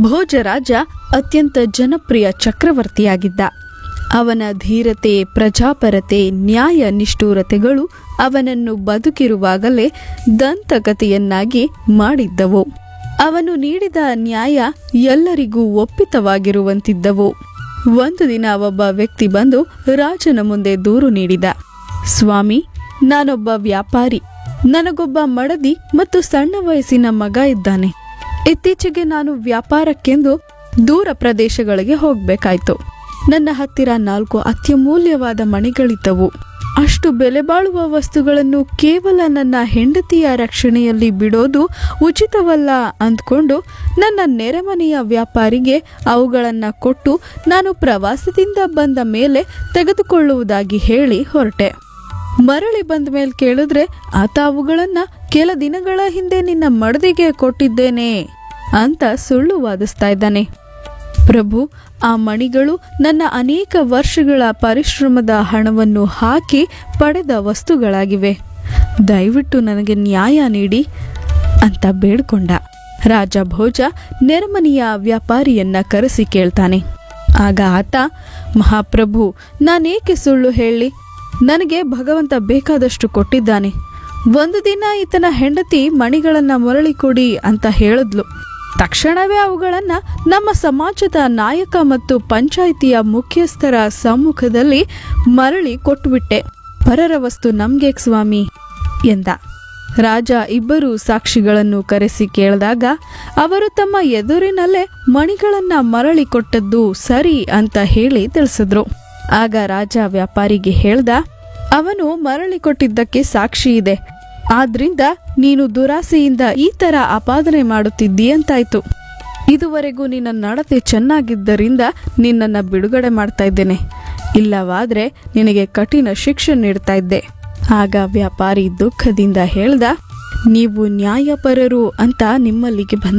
ಭೋಜರಾಜ ಅತ್ಯಂತ ಜನಪ್ರಿಯ ಚಕ್ರವರ್ತಿಯಾಗಿದ್ದ ಅವನ ಧೀರತೆ ಪ್ರಜಾಪರತೆ ನ್ಯಾಯ ನಿಷ್ಠೂರತೆಗಳು ಅವನನ್ನು ಬದುಕಿರುವಾಗಲೇ ದಂತಕಥೆಯನ್ನಾಗಿ ಮಾಡಿದ್ದವು ಅವನು ನೀಡಿದ ನ್ಯಾಯ ಎಲ್ಲರಿಗೂ ಒಪ್ಪಿತವಾಗಿರುವಂತಿದ್ದವು ಒಂದು ದಿನ ಒಬ್ಬ ವ್ಯಕ್ತಿ ಬಂದು ರಾಜನ ಮುಂದೆ ದೂರು ನೀಡಿದ ಸ್ವಾಮಿ ನಾನೊಬ್ಬ ವ್ಯಾಪಾರಿ ನನಗೊಬ್ಬ ಮಡದಿ ಮತ್ತು ಸಣ್ಣ ವಯಸ್ಸಿನ ಮಗ ಇದ್ದಾನೆ ಇತ್ತೀಚೆಗೆ ನಾನು ವ್ಯಾಪಾರಕ್ಕೆಂದು ದೂರ ಪ್ರದೇಶಗಳಿಗೆ ಹೋಗ್ಬೇಕಾಯ್ತು ನನ್ನ ಹತ್ತಿರ ನಾಲ್ಕು ಅತ್ಯಮೂಲ್ಯವಾದ ಮಣಿಗಳಿದ್ದವು ಅಷ್ಟು ಬೆಲೆ ಬಾಳುವ ವಸ್ತುಗಳನ್ನು ಕೇವಲ ನನ್ನ ಹೆಂಡತಿಯ ರಕ್ಷಣೆಯಲ್ಲಿ ಬಿಡೋದು ಉಚಿತವಲ್ಲ ಅಂದ್ಕೊಂಡು ನನ್ನ ನೆರೆಮನೆಯ ವ್ಯಾಪಾರಿಗೆ ಅವುಗಳನ್ನು ಕೊಟ್ಟು ನಾನು ಪ್ರವಾಸದಿಂದ ಬಂದ ಮೇಲೆ ತೆಗೆದುಕೊಳ್ಳುವುದಾಗಿ ಹೇಳಿ ಹೊರಟೆ ಮರಳಿ ಬಂದ ಮೇಲೆ ಕೇಳಿದ್ರೆ ಆತ ಅವುಗಳನ್ನ ಕೆಲ ದಿನಗಳ ಹಿಂದೆ ನಿನ್ನ ಮಡದಿಗೆ ಕೊಟ್ಟಿದ್ದೇನೆ ಅಂತ ಸುಳ್ಳು ವಾದಿಸ್ತಾ ಇದ್ದಾನೆ ಪ್ರಭು ಆ ಮಣಿಗಳು ನನ್ನ ಅನೇಕ ವರ್ಷಗಳ ಪರಿಶ್ರಮದ ಹಣವನ್ನು ಹಾಕಿ ಪಡೆದ ವಸ್ತುಗಳಾಗಿವೆ ದಯವಿಟ್ಟು ನನಗೆ ನ್ಯಾಯ ನೀಡಿ ಅಂತ ಬೇಡ್ಕೊಂಡ ರಾಜ ಭೋಜ ನೆರಮನೆಯ ವ್ಯಾಪಾರಿಯನ್ನ ಕರೆಸಿ ಕೇಳ್ತಾನೆ ಆಗ ಆತ ಮಹಾಪ್ರಭು ನಾನೇಕೆ ಸುಳ್ಳು ಹೇಳಿ ನನಗೆ ಭಗವಂತ ಬೇಕಾದಷ್ಟು ಕೊಟ್ಟಿದ್ದಾನೆ ಒಂದು ದಿನ ಈತನ ಹೆಂಡತಿ ಮಣಿಗಳನ್ನ ಮರಳಿ ಕೊಡಿ ಅಂತ ಹೇಳಿದ್ಲು ತಕ್ಷಣವೇ ಅವುಗಳನ್ನ ನಮ್ಮ ಸಮಾಜದ ನಾಯಕ ಮತ್ತು ಪಂಚಾಯಿತಿಯ ಮುಖ್ಯಸ್ಥರ ಸಮ್ಮುಖದಲ್ಲಿ ಮರಳಿ ಕೊಟ್ಟುಬಿಟ್ಟೆ ಪರರ ವಸ್ತು ನಮ್ಗೆ ಸ್ವಾಮಿ ಎಂದ ರಾಜ ಇಬ್ಬರು ಸಾಕ್ಷಿಗಳನ್ನು ಕರೆಸಿ ಕೇಳಿದಾಗ ಅವರು ತಮ್ಮ ಎದುರಿನಲ್ಲೇ ಮಣಿಗಳನ್ನ ಮರಳಿ ಕೊಟ್ಟದ್ದು ಸರಿ ಅಂತ ಹೇಳಿ ತಿಳಿಸಿದ್ರು ಆಗ ರಾಜ ವ್ಯಾಪಾರಿಗೆ ಹೇಳ್ದ ಅವನು ಮರಳಿ ಕೊಟ್ಟಿದ್ದಕ್ಕೆ ಸಾಕ್ಷಿ ಇದೆ ಆದ್ರಿಂದ ನೀನು ದುರಾಸೆಯಿಂದ ಈ ತರ ಆಪಾದನೆ ಮಾಡುತ್ತಿದ್ದೀಯಂತಾಯ್ತು ಇದುವರೆಗೂ ನಿನ್ನ ನಡತೆ ಚೆನ್ನಾಗಿದ್ದರಿಂದ ನಿನ್ನನ್ನ ಬಿಡುಗಡೆ ಮಾಡ್ತಾ ಇದ್ದೇನೆ ಇಲ್ಲವಾದ್ರೆ ನಿನಗೆ ಕಠಿಣ ಶಿಕ್ಷೆ ನೀಡ್ತಾ ಇದ್ದೆ ಆಗ ವ್ಯಾಪಾರಿ ದುಃಖದಿಂದ ಹೇಳ್ದ ನೀವು ನ್ಯಾಯಪರರು ಅಂತ ನಿಮ್ಮಲ್ಲಿಗೆ ಬಂದ